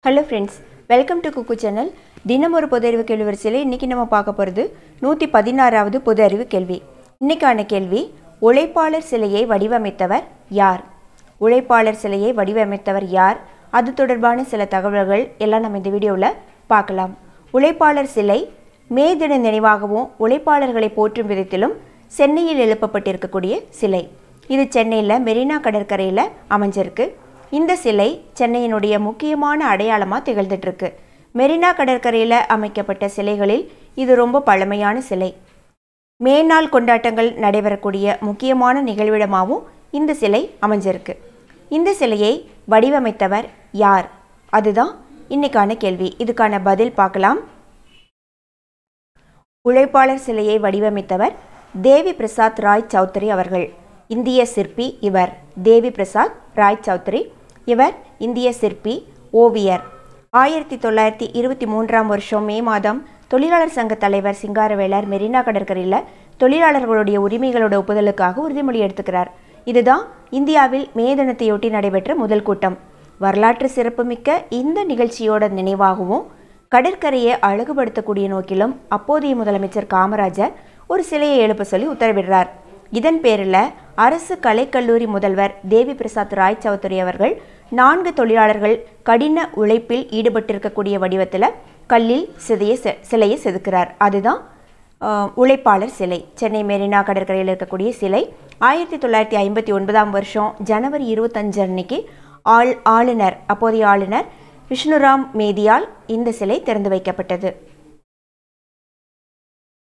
hello friends welcome to cook channel தினம் ஒரு பொது அறிவு கேள்வி வரிசையில் இன்றைக்கி நம்ம பார்க்க போகிறது நூற்றி பதினாறாவது பொது அறிவு கேள்வி இன்னைக்கான கேள்வி உழைப்பாளர் சிலையை வடிவமைத்தவர் யார் உழைப்பாளர் சிலையை வடிவமைத்தவர் யார் அது தொடர்பான சில தகவல்கள் எல்லாம் நம்ம இந்த வீடியோவில் பார்க்கலாம் உழைப்பாளர் சிலை மே தின நினைவாகவும் உழைப்பாளர்களை போற்றும் விதத்திலும் சென்னையில் எழுப்பப்பட்டிருக்கக்கூடிய சிலை இது சென்னையில் மெரினா கடற்கரையில் அமைஞ்சிருக்கு இந்த சிலை சென்னையினுடைய முக்கியமான அடையாளமாக திகழ்ந்துட்டு இருக்கு மெரினா கடற்கரையில் அமைக்கப்பட்ட சிலைகளில் இது ரொம்ப பழமையான சிலை மேனாள் கொண்டாட்டங்கள் நடைபெறக்கூடிய முக்கியமான நிகழ்விடமாகவும் இந்த சிலை அமைஞ்சிருக்கு இந்த சிலையை வடிவமைத்தவர் யார் அதுதான் இன்னைக்கான கேள்வி இதுக்கான பதில் பார்க்கலாம் உழைப்பாளர் சிலையை வடிவமைத்தவர் தேவி பிரசாத் ராய் சௌத்ரி அவர்கள் இந்திய சிற்பி இவர் தேவி பிரசாத் ராய் சௌத்ரி இவர் இந்திய சிற்பி ஓவியர் ஆயிரத்தி தொள்ளாயிரத்தி இருபத்தி மூன்றாம் வருஷம் மே மாதம் தொழிலாளர் சங்க தலைவர் சிங்காரவேலர் மெரினா கடற்கரையில் தொழிலாளர்களுடைய உரிமைகளோட ஒப்புதலுக்காக உறுதிமொழி எடுத்துக்கிறார் இதுதான் இந்தியாவில் மே தினத்தையொட்டி நடைபெற்ற முதல் கூட்டம் வரலாற்று சிறப்புமிக்க இந்த நிகழ்ச்சியோட நினைவாகவும் கடற்கரையை அழகுபடுத்தக்கூடிய நோக்கிலும் அப்போதைய முதலமைச்சர் காமராஜர் ஒரு சிலையை எழுப்ப சொல்லி உத்தரவிடுறார் இதன் பேரில் அரசு கலைக்கல்லூரி முதல்வர் தேவி பிரசாத் ராய் சௌத்ரி அவர்கள் நான்கு தொழிலாளர்கள் கடின உழைப்பில் ஈடுபட்டிருக்கக்கூடிய வடிவத்தில் கல்லில் சிதைய செ- சிலையை செதுக்கிறார் அதுதான் ஆஹ், உழைப்பாளர் சிலை சென்னை மெரினா கடற்கரையில் இருக்கக்கூடிய சிலை ஆயிரத்தி தொள்ளாயிரத்தி ஐம்பத்தி ஒன்பதாம் வருஷம் ஜனவரி இருபத்தஞ்சு அன்னைக்கு ஆள் ஆளுநர் அப்போதைய ஆளுநர் விஷ்ணுராம் மேதியால் இந்த சிலை திறந்து வைக்கப்பட்டது